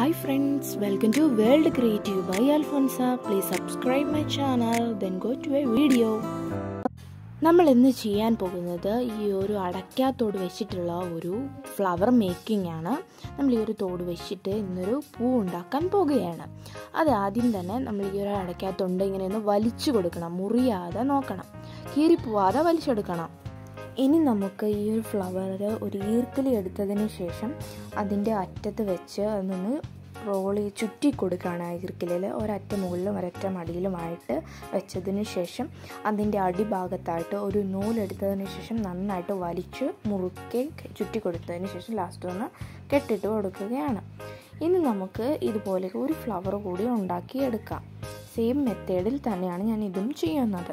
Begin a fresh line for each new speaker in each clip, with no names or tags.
Hi friends, welcome to World Creative by Alfonsa. Please subscribe my channel, then go to a video. നമ്മൾ ഇന്ന് ചെയ്യാൻ പോകുന്നത് ഈ ഒരു അടയ്ക്കാത്തോട് വെച്ചിട്ടുള്ള ഒരു ഫ്ലവർ മേക്കിംഗ് ആണ് നമ്മൾ ഈ ഒരു തോട് വെച്ചിട്ട് ഇന്നൊരു പൂ ഉണ്ടാക്കാൻ പോകുകയാണ് അത് ആദ്യം തന്നെ നമ്മൾ ഈ ഒരു അടയ്ക്കാത്തൊണ്ട് ഇങ്ങനെ ഒന്ന് വലിച്ചു കൊടുക്കണം മുറിയാതെ നോക്കണം കീറിപ്പോവാതെ വലിച്ചെടുക്കണം ഇനി നമുക്ക് ഈ ഒരു ഫ്ലവർ ഒരു ഈർക്കലി എടുത്തതിന് ശേഷം അതിൻ്റെ അറ്റത്ത് വെച്ച് അതൊന്ന് റോളി ചുറ്റി കൊടുക്കുകയാണ് ആ ഈർക്കലിൽ ഒരറ്റ മുകളിലും ഒരറ്റ മടിയിലുമായിട്ട് വെച്ചതിന് ശേഷം അതിൻ്റെ അടിഭാഗത്തായിട്ട് ഒരു നൂലെടുത്തതിന് ശേഷം നന്നായിട്ട് വലിച്ച് മുറുക്കെ ചുറ്റി കൊടുത്തതിന് ശേഷം ലാസ്റ്റ് ഒന്ന് കെട്ടിട്ട് കൊടുക്കുകയാണ് ഇനി നമുക്ക് ഇതുപോലെ ഒരു ഫ്ലവർ കൂടി ഉണ്ടാക്കിയെടുക്കാം സെയിം മെത്തേഡിൽ തന്നെയാണ് ഞാൻ ഇതും ചെയ്യുന്നത്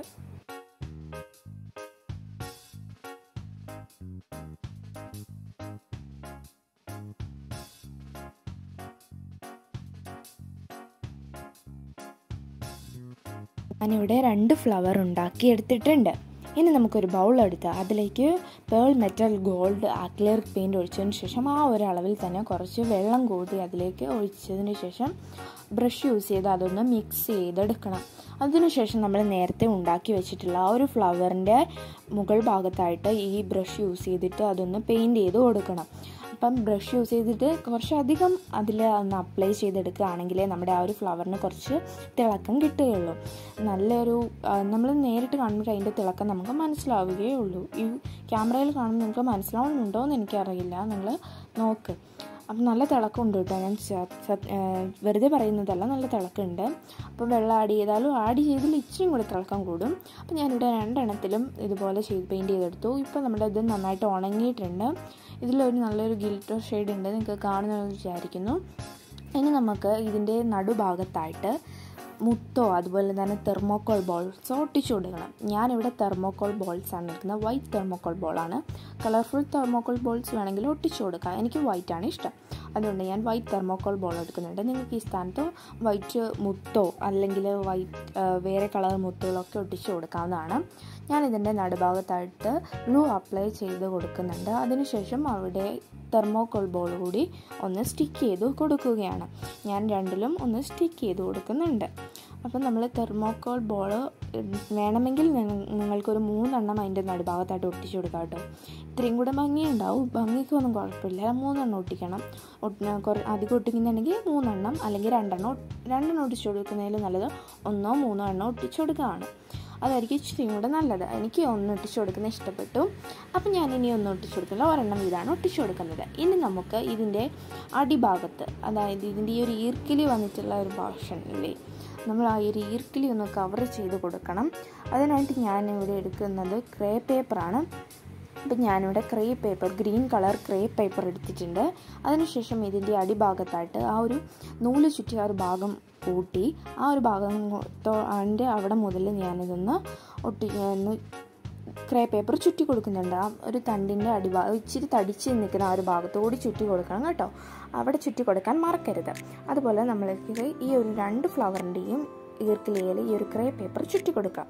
ഞാനിവിടെ രണ്ട് ഫ്ലവർ ഉണ്ടാക്കി എടുത്തിട്ടുണ്ട് ഇനി നമുക്കൊരു ബൗൾ എടുത്ത് അതിലേക്ക് പേൾ മെറ്റൽ ഗോൾഡ് ആക്ലിയർ പെയിൻറ് ഒഴിച്ചതിന് ശേഷം ആ ഒരു അളവിൽ തന്നെ കുറച്ച് വെള്ളം കൂടി അതിലേക്ക് ഒഴിച്ചതിന് ശേഷം ബ്രഷ് യൂസ് ചെയ്ത് അതൊന്ന് മിക്സ് ചെയ്തെടുക്കണം അതിനുശേഷം നമ്മൾ നേരത്തെ ഉണ്ടാക്കി വെച്ചിട്ടുള്ള ആ ഒരു ഫ്ലവറിൻ്റെ മുകൾ ഭാഗത്തായിട്ട് ഈ ബ്രഷ് യൂസ് ചെയ്തിട്ട് അതൊന്ന് പെയിൻറ് ചെയ്ത് കൊടുക്കണം അപ്പം ബ്രഷ് യൂസ് ചെയ്തിട്ട് കുറച്ചധികം അതിൽ ഒന്ന് അപ്ലൈ ചെയ്തെടുക്കുകയാണെങ്കിലേ നമ്മുടെ ആ ഒരു ഫ്ലവറിന് കുറച്ച് തിളക്കം കിട്ടുകയുള്ളൂ നല്ലൊരു നമ്മൾ നേരിട്ട് കാണുമ്പോൾ അതിൻ്റെ തിളക്കം നമുക്ക് മനസ്സിലാവുകയുള്ളൂ ഈ ക്യാമറയിൽ കാണുമ്പോൾ നിങ്ങൾക്ക് മനസ്സിലാവുന്നുണ്ടോ എന്ന് എനിക്കറിയില്ല നിങ്ങൾ നോക്ക് അപ്പം നല്ല തിളക്കമുണ്ട് കേട്ടോ ഞാൻ വെറുതെ പറയുന്നതല്ല നല്ല തിളക്കമുണ്ട് അപ്പോൾ വെള്ളം ആഡ് ചെയ്താലും ആഡ് ചെയ്തതിൽ ഇച്ചിരി കൂടി തിളക്കം കൂടും അപ്പോൾ ഞാനിവിടെ രണ്ടെണ്ണത്തിലും ഇതുപോലെ ചെയ്ത് പെയിൻറ്റ് ചെയ്തെടുത്തു ഇപ്പോൾ നമ്മുടെ ഇത് നന്നായിട്ട് ഉണങ്ങിയിട്ടുണ്ട് ഇതിലൊരു നല്ലൊരു ഗിൽറ്റർ ഷെയ്ഡ് ഉണ്ട് നിങ്ങൾക്ക് കാണുന്നതെന്ന് വിചാരിക്കുന്നു ഇനി നമുക്ക് ഇതിൻ്റെ നടുഭാഗത്തായിട്ട് മുത്തോ അതുപോലെ തന്നെ തെർമോക്കോൾ ബോൾസോ ഒട്ടിച്ചു കൊടുക്കണം ഞാനിവിടെ തെർമോക്കോൾ ബോൾസ് ആണ് എടുക്കുന്നത് വൈറ്റ് തെർമോക്കോൾ ബോളാണ് കളർഫുൾ തെർമോക്കോൾ ബോൾസ് വേണമെങ്കിൽ ഒട്ടിച്ചു കൊടുക്കാം എനിക്ക് വൈറ്റ് ആണ് ഇഷ്ടം അതുകൊണ്ട് ഞാൻ വൈറ്റ് തെർമോക്കോൾ ബോൾ എടുക്കുന്നുണ്ട് നിങ്ങൾക്ക് ഈ സ്ഥാനത്ത് വൈറ്റ് മുത്തോ അല്ലെങ്കിൽ വൈറ്റ് വേറെ കളർ മുത്തുകളൊക്കെ ഒട്ടിച്ചു കൊടുക്കാവുന്നതാണ് ഞാൻ ഇതിൻ്റെ നടുഭാഗത്തായിട്ട് ഗ്ലൂ അപ്ലൈ ചെയ്ത് കൊടുക്കുന്നുണ്ട് അതിനുശേഷം അവിടെ തെർമോക്കോൾ ബോൾ കൂടി ഒന്ന് സ്റ്റിക്ക് ചെയ്ത് കൊടുക്കുകയാണ് ഞാൻ രണ്ടിലും ഒന്ന് സ്റ്റിക്ക് ചെയ്ത് കൊടുക്കുന്നുണ്ട് അപ്പം നമ്മൾ തെർമോക്കോൾ ബോൾ വേണമെങ്കിൽ നിങ്ങൾക്കൊരു മൂന്നെണ്ണം അതിൻ്റെ നടുഭാഗത്തായിട്ട് ഒട്ടിച്ചു കൊടുക്കാം കേട്ടോ ഇത്രയും കൂടെ ഭംഗിയുണ്ടാവും ഭംഗിക്കൊന്നും കുഴപ്പമില്ല മൂന്നെണ്ണം ഒട്ടിക്കണം അധികം ഒട്ടിക്കുന്നുണ്ടെങ്കിൽ മൂന്നെണ്ണം അല്ലെങ്കിൽ രണ്ടെണ്ണം രണ്ടെണ്ണം ഒട്ടിച്ചു കൊടുക്കുന്നതിൽ നല്ലത് ഒന്നോ മൂന്നോ എണ്ണം ഒട്ടിച്ചു കൊടുക്കുകയാണ് അതായിരിക്കും ഇച്ചിരിയും കൂടെ നല്ലത് എനിക്ക് ഒന്ന് ഒട്ടിച്ചു കൊടുക്കുന്നത് ഇഷ്ടപ്പെട്ടു അപ്പം ഞാൻ ഇനി ഒന്ന് ഒട്ടിച്ചു കൊടുക്കില്ല ഒരെണ്ണം ഇതാണ് ഒട്ടിച്ചു കൊടുക്കുന്നത് ഇനി നമുക്ക് ഇതിൻ്റെ അടിഭാഗത്ത് അതായത് ഇതിൻ്റെ ഈ ഒരു ഈർക്കിലി വന്നിട്ടുള്ള ഒരു പോർഷൻ ഇല്ലേ നമ്മൾ ആ ഒരു ഈർക്കിലി ഒന്ന് കവർ ചെയ്ത് കൊടുക്കണം അതിനായിട്ട് ഞാൻ ഇവിടെ എടുക്കുന്നത് ക്രേ പേപ്പറാണ് അപ്പം ഞാനിവിടെ crepe paper green colour crepe paper എടുത്തിട്ടുണ്ട് അതിനുശേഷം ഇതിൻ്റെ അടിഭാഗത്തായിട്ട് ആ ഒരു നൂല് ചുറ്റി ആ ഒരു ഭാഗം കൂട്ടി ആ ഒരു ഭാഗം അതിൻ്റെ അവിടെ മുതൽ ഞാനിതൊന്ന് ഒട്ടി ഒന്ന് ക്രേ പേപ്പർ ചുറ്റി കൊടുക്കുന്നുണ്ട് ആ ഒരു തണ്ടിൻ്റെ അടിഭാഗം ഇച്ചിരി തടിച്ച് നിൽക്കുന്ന ആ ഒരു ഭാഗത്തോടി ചുറ്റി കൊടുക്കണം കേട്ടോ അവിടെ ചുറ്റി കൊടുക്കാൻ മറക്കരുത് അതുപോലെ നമ്മൾക്ക് ഈ ഒരു രണ്ട് ഫ്ലവറിൻ്റെയും ഈർക്കിലിയിൽ ഈ ഒരു ക്രേ പേപ്പർ ചുറ്റി കൊടുക്കാം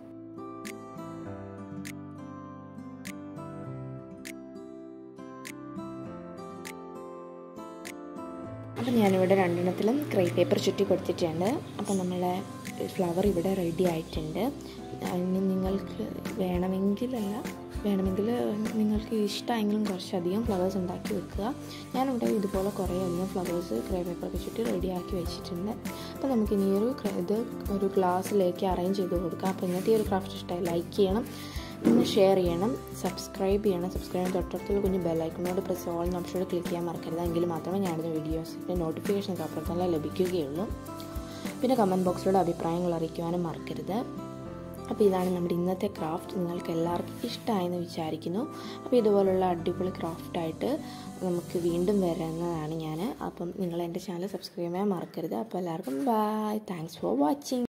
അപ്പം ഞാനിവിടെ രണ്ടെണ്ണത്തിലും ക്രേ പേപ്പർ ചുറ്റി കൊടുത്തിട്ടുണ്ട് അപ്പം നമ്മളെ ഫ്ലവർ ഇവിടെ റെഡി ആയിട്ടുണ്ട് ഇനി നിങ്ങൾക്ക് വേണമെങ്കിലല്ല വേണമെങ്കിൽ നിങ്ങൾക്ക് ഇഷ്ടമായെങ്കിലും കുറച്ചധികം ഫ്ലവേഴ്സ് ഉണ്ടാക്കി വെക്കുക ഞാനിവിടെ ഇതുപോലെ കുറേ അധികം ഫ്ലവേഴ്സ് ക്രേ പേപ്പറൊക്കെ ചുറ്റി റെഡിയാക്കി വെച്ചിട്ടുണ്ട് അപ്പോൾ നമുക്ക് ഇനി ഒരു ഇത് ഒരു ഗ്ലാസ്സിലേക്ക് അറേഞ്ച് ചെയ്ത് കൊടുക്കാം അപ്പോൾ ഇന്നത്തെ ഈ ഒരു ക്രാഫ്റ്റ് ഇഷ്ടമായി ലൈക്ക് ചെയ്യണം ഒന്ന് ഷെയർ ചെയ്യണം സബ്സ്ക്രൈബ് ചെയ്യണം സബ്സ്ക്രൈബ് ചെയ്യാൻ തൊട്ടടുത്തുള്ള കുഞ്ഞ് ബെല്ലൈക്കണോട് പ്രസ് ഓൾ ഓപ്ഷനോട് ക്ലിക്ക് ചെയ്യാൻ മറക്കരുത് എങ്കിൽ മാത്രമേ ഞാനിടുന്ന വീഡിയോസിൻ്റെ നോട്ടിഫിക്കേഷൻ അപ്പുറത്തെല്ലാം ലഭിക്കുകയുള്ളൂ പിന്നെ കമൻറ്റ് ബോക്സിലൂടെ അഭിപ്രായങ്ങൾ അറിയിക്കുവാനും മറക്കരുത് അപ്പോൾ ഇതാണ് നമ്മുടെ ഇന്നത്തെ ക്രാഫ്റ്റ് നിങ്ങൾക്ക് എല്ലാവർക്കും ഇഷ്ടമായെന്ന് വിചാരിക്കുന്നു അപ്പോൾ ഇതുപോലുള്ള അടിപൊളി ക്രാഫ്റ്റായിട്ട് നമുക്ക് വീണ്ടും വരുന്നതാണ് ഞാൻ അപ്പം നിങ്ങൾ എൻ്റെ ചാനൽ സബ്സ്ക്രൈബ് ചെയ്യാൻ മറക്കരുത് അപ്പോൾ എല്ലാവർക്കും ബൈ താങ്ക്സ് ഫോർ വാച്ചിങ്